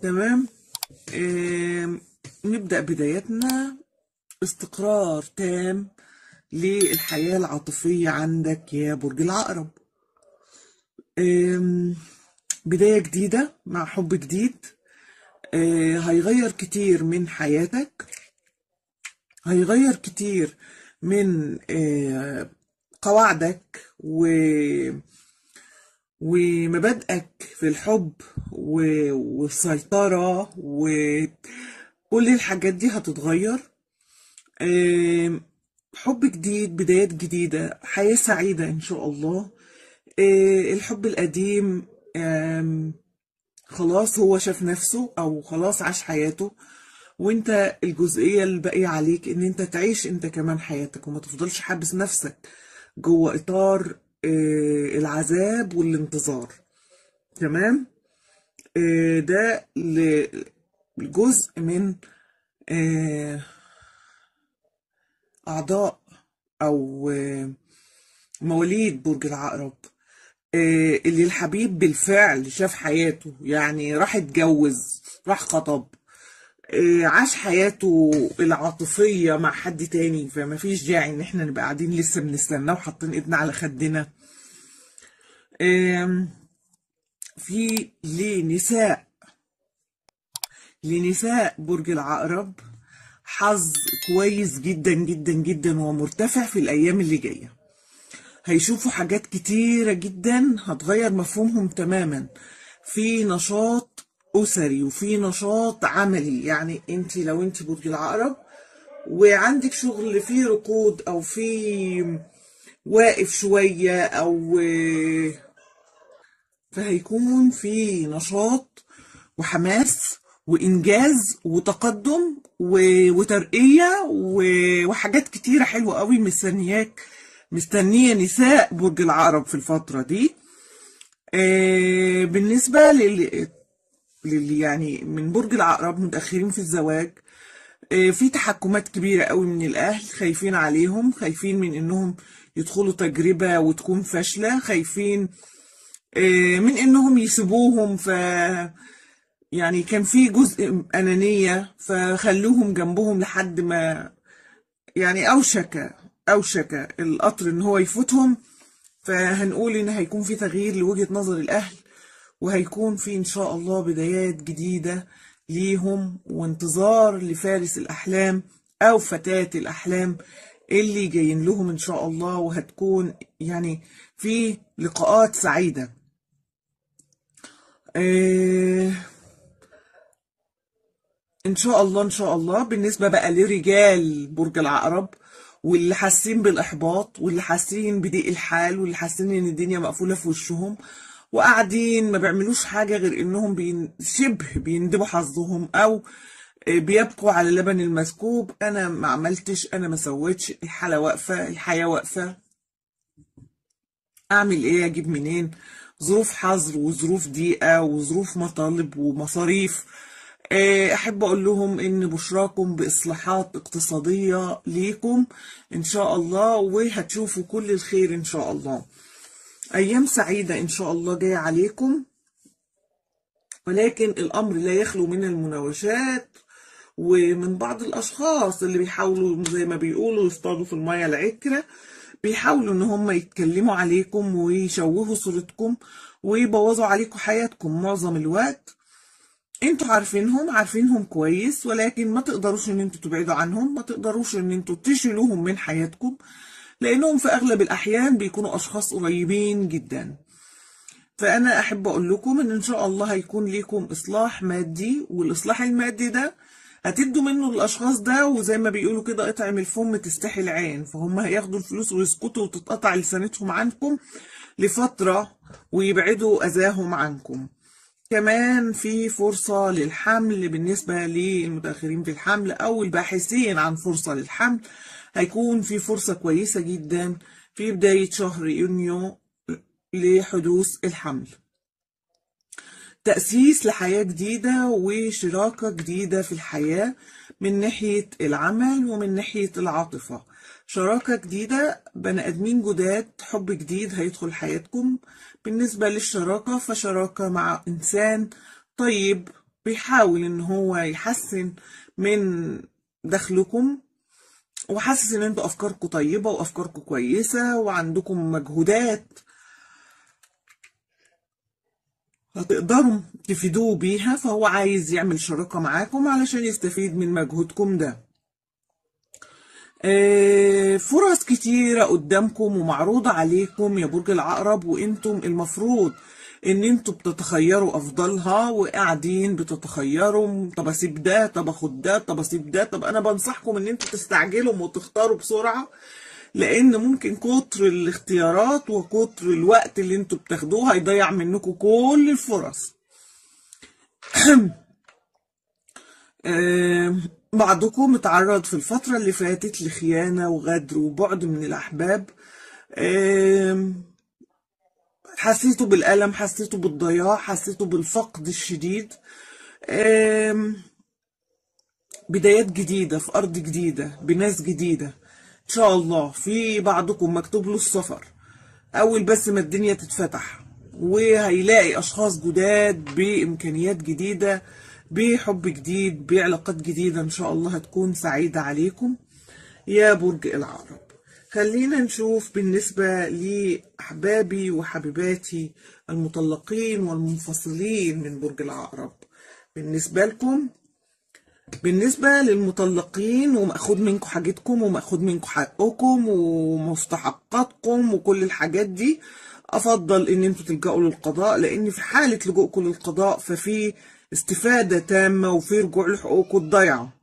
تمام آم، نبدأ بدايتنا استقرار تام للحياة العاطفية عندك يا برج العقرب آم، بداية جديدة مع حب جديد آه، هيغير كتير من حياتك هيغير كتير من آه، قواعدك و ومبادئك في الحب و- والسيطرة وكل الحاجات دي هتتغير آم، حب جديد بدايات جديدة حياة سعيدة إن شاء الله آه، الحب القديم آم، خلاص هو شاف نفسه أو خلاص عاش حياته وانت الجزئية اللي باقية عليك ان انت تعيش انت كمان حياتك وما تفضلش حابس نفسك جوه اطار آه، العذاب والانتظار تمام آه، ده ل- جزء من آه، أعضاء أو آه، مواليد برج العقرب آه، اللي الحبيب بالفعل شاف حياته يعني راح اتجوز راح خطب آه، عاش حياته العاطفية مع حد تاني فما فيش داعي ان احنا نبقى قاعدين لسه بنستناه وحاطين ايدنا على خدنا آم، في لنساء لنساء برج العقرب حظ كويس جدا جدا جدا ومرتفع في الأيام اللي جاية هيشوفوا حاجات كتيرة جدا هتغير مفهومهم تماما في نشاط أسري وفي نشاط عملي يعني انت لو انت برج العقرب وعندك شغل فيه ركود أو فيه واقف شوية أو فهيكون في نشاط وحماس وإنجاز وتقدم و- وترقية و- وحاجات كتيرة حلوة قوي مستنياك مستنية نساء برج العقرب في الفترة دي آه، بالنسبة لل للي يعني من برج العقرب متأخرين في الزواج آه، في تحكمات كبيرة قوي من الأهل خايفين عليهم خايفين من إنهم يدخلوا تجربة وتكون فاشلة خايفين آه، من إنهم يسيبوهم ف يعني كان في جزء أنانية فخلوهم جنبهم لحد ما يعني أوشك أوشك القطر إن هو يفوتهم فهنقول إن هيكون في تغيير لوجهة نظر الأهل وهيكون في إن شاء الله بدايات جديدة ليهم وانتظار لفارس الأحلام أو فتاة الأحلام اللي جايين لهم إن شاء الله وهتكون يعني في لقاءات سعيدة آه ان شاء الله ان شاء الله بالنسبه بقى لرجال برج العقرب واللي حاسين بالاحباط واللي حاسين بضيق الحال واللي حاسين ان الدنيا مقفوله في وشهم وقاعدين ما بيعملوش حاجه غير انهم بين شبه بيندبوا حظهم او بيبكوا على لبن المسكوب انا ما عملتش انا ما سويتش الحاله واقفه الحياه واقفه اعمل ايه اجيب منين ظروف حظر وظروف ضيقه وظروف مطالب ومصاريف آه، احب اقول لهم ان بشراكم باصلاحات اقتصاديه ليكم ان شاء الله وهتشوفوا كل الخير ان شاء الله ايام سعيده ان شاء الله جايه عليكم ولكن الامر لا يخلو من المناوشات ومن بعض الاشخاص اللي بيحاولوا زي ما بيقولوا يصطادوا في الميه العكره بيحاولوا ان هم يتكلموا عليكم ويشوهوا صورتكم ويبوظوا عليكم حياتكم معظم الوقت انتوا عارفينهم عارفينهم كويس ولكن ما تقدروش ان انتوا تبعدوا عنهم ما تقدروش ان انتوا تشيلوهم من حياتكم لانهم في اغلب الاحيان بيكونوا اشخاص قريبين جدا فانا احب اقول لكم ان ان شاء الله هيكون ليكم اصلاح مادي والاصلاح المادي ده هتدوا منه للاشخاص ده وزي ما بيقولوا كده اطعم الفم تستحي العين فهم هياخدوا الفلوس ويسكتوا وتتقطع لسانتهم عنكم لفترة ويبعدوا اذاهم عنكم كمان في فرصة للحمل بالنسبة للمتأخرين في الحمل أو الباحثين عن فرصة للحمل هيكون في فرصة كويسة جدا في بداية شهر يونيو لحدوث الحمل تأسيس لحياة جديدة وشراكة جديدة في الحياة من ناحية العمل ومن ناحية العاطفة شراكة جديدة بني آدمين جداد حب جديد هيدخل حياتكم بالنسبة للشراكة فشراكة مع إنسان طيب بيحاول ان هو يحسن من دخلكم وحاسس ان انتوا افكاركم طيبة وافكاركم كويسة وعندكم مجهودات هتقدروا تفيدوه بيها فهو عايز يعمل شراكة معاكم علشان يستفيد من مجهودكم ده آه، فرص كتيرة قدامكم ومعروضة عليكم يا برج العقرب وانتم المفروض ان انتوا بتتخيروا افضلها وقاعدين بتتخيروا طب اسيب ده طب اخد ده طب اسيب ده طب انا بنصحكم ان انتوا تستعجلوا وتختاروا بسرعة لان ممكن كتر الاختيارات وكتر الوقت اللي انتوا بتاخدوه هيضيع منكم كل الفرص آه، بعضكم اتعرض في الفترة اللي فاتت لخيانة وغدر وبعد من الأحباب آه، حسيتوا بالألم حسيتوا بالضياع حسيتوا بالفقد الشديد آه، بدايات جديدة في أرض جديدة بناس جديدة إن شاء الله في بعضكم مكتوب له السفر أول بس ما الدنيا تتفتح وهيلاقي أشخاص جداد بإمكانيات جديدة بحب جديد بعلاقات جديدة إن شاء الله هتكون سعيدة عليكم يا برج العقرب خلينا نشوف بالنسبة لأحبابي وحبيباتي المطلقين والمنفصلين من برج العقرب بالنسبة لكم بالنسبة للمطلقين ومأخوذ منكم حاجتكم ومأخوذ منكم حقكم ومستحقاتكم وكل الحاجات دي أفضل إن انتوا تلجأوا للقضاء لأن في حالة لجوءكم للقضاء ففي استفادة تامة وفي رجوع لحقوقكم الضايعة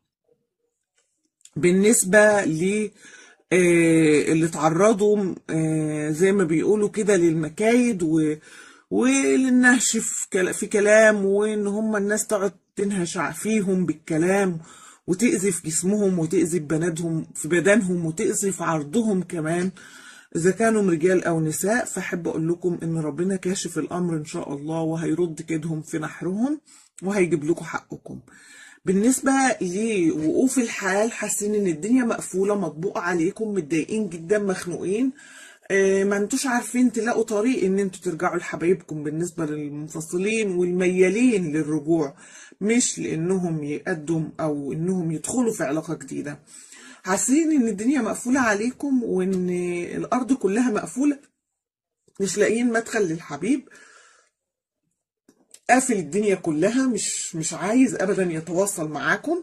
بالنسبة ل آه، اللي اتعرضوا آه، زي ما بيقولوا كده للمكايد و وللنهش في كلا- في كلام وان هم الناس تقعد تنهش فيهم بالكلام وتأذي في جسمهم وتأذي في بناتهم في بدنهم وتأذي في عرضهم كمان إذا كانوا رجال أو نساء فأحب أقول لكم إن ربنا كاشف الأمر إن شاء الله وهيرد كيدهم في نحرهم وهيجيب لكم حقكم بالنسبة لوقوف الحال حاسين إن الدنيا مقفولة مطبوقة عليكم متضايقين جدا مخنوقين آه، ما انتوش عارفين تلاقوا طريق ان انتوا ترجعوا لحبايبكم بالنسبة للمنفصلين والميالين للرجوع مش لانهم يقدم او انهم يدخلوا في علاقة جديدة حاسين ان الدنيا مقفولة عليكم وان الارض كلها مقفولة مش لاقيين مدخل للحبيب قافل الدنيا كلها مش مش عايز ابدا يتواصل معاكم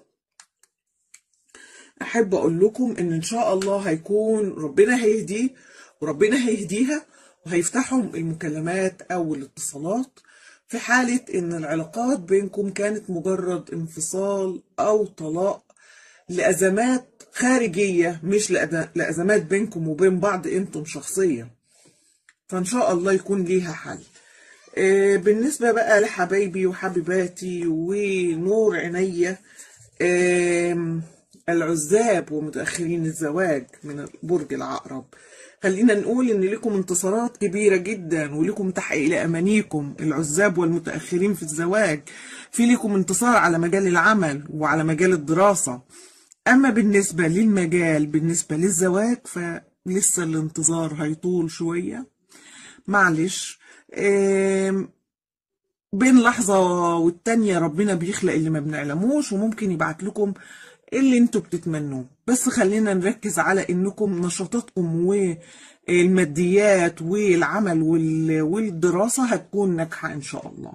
احب اقول لكم ان ان شاء الله هيكون ربنا هيهديه وربنا هيهديها وهيفتحهم المكالمات او الاتصالات في حالة ان العلاقات بينكم كانت مجرد انفصال او طلاق لازمات خارجية مش لأد- لازمات بينكم وبين بعض انتم شخصيا فان شاء الله يكون ليها حل آه، بالنسبة بقى لحبايبي وحبيباتي ونور عينيا آم، العزاب ومتأخرين الزواج من برج العقرب خلينا نقول ان لكم انتصارات كبيرة جدا ولكم تحقيق لأمانيكم العزاب والمتأخرين في الزواج في لكم انتصار على مجال العمل وعلى مجال الدراسة أما بالنسبة للمجال بالنسبة للزواج فلسه الانتظار هيطول شوية معلش آم، بين لحظة والتانية ربنا بيخلق اللي ما بنعلموش وممكن يبعت لكم اللي انتوا بتتمنوه بس خلينا نركز على انكم نشاطاتكم والماديات والعمل وال- والدراسة هتكون ناجحة ان شاء الله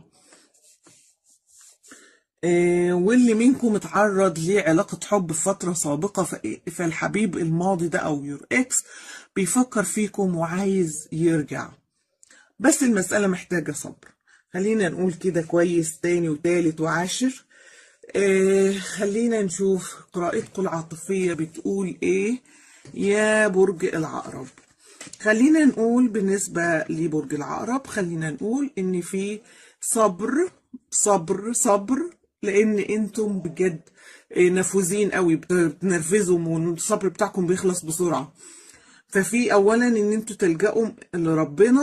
آه، واللي منكم اتعرض لعلاقة حب في فترة سابقة ف- فالحبيب الماضي ده او يور اكس بيفكر فيكم وعايز يرجع بس المسألة محتاجة صبر خلينا نقول كده كويس تاني وتالت وعاشر آه خلينا نشوف قراءتكم العاطفية بتقول ايه يا برج العقرب خلينا نقول بالنسبة لبرج العقرب خلينا نقول ان في صبر صبر صبر لان انتم بجد آه، نفوذين قوي بت- بتنرفزوا والصبر بتاعكم بيخلص بسرعة ففي اولا ان انتوا تلجأوا لربنا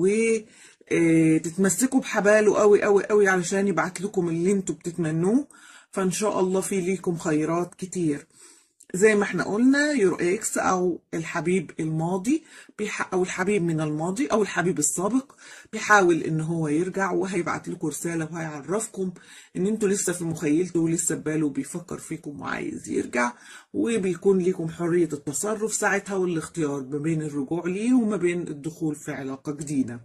وتتمسكوا بحباله قوي قوي قوي علشان يبعت لكم اللي انتوا بتتمنوه فان شاء الله في ليكم خيرات كتير زي ما احنا قلنا يورو اكس او الحبيب الماضي بيح... او الحبيب من الماضي او الحبيب السابق بيحاول ان هو يرجع وهيبعت لكم رساله وهيعرفكم ان انتوا لسه في مخيلته ولسه بباله بيفكر فيكم وعايز يرجع وبيكون ليكم حريه التصرف ساعتها والاختيار ما بين الرجوع ليه وما بين الدخول في علاقه جديده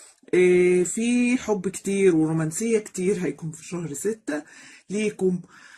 إيه، في حب كتير ورومانسية كتير هيكون في شهر ستة ليكم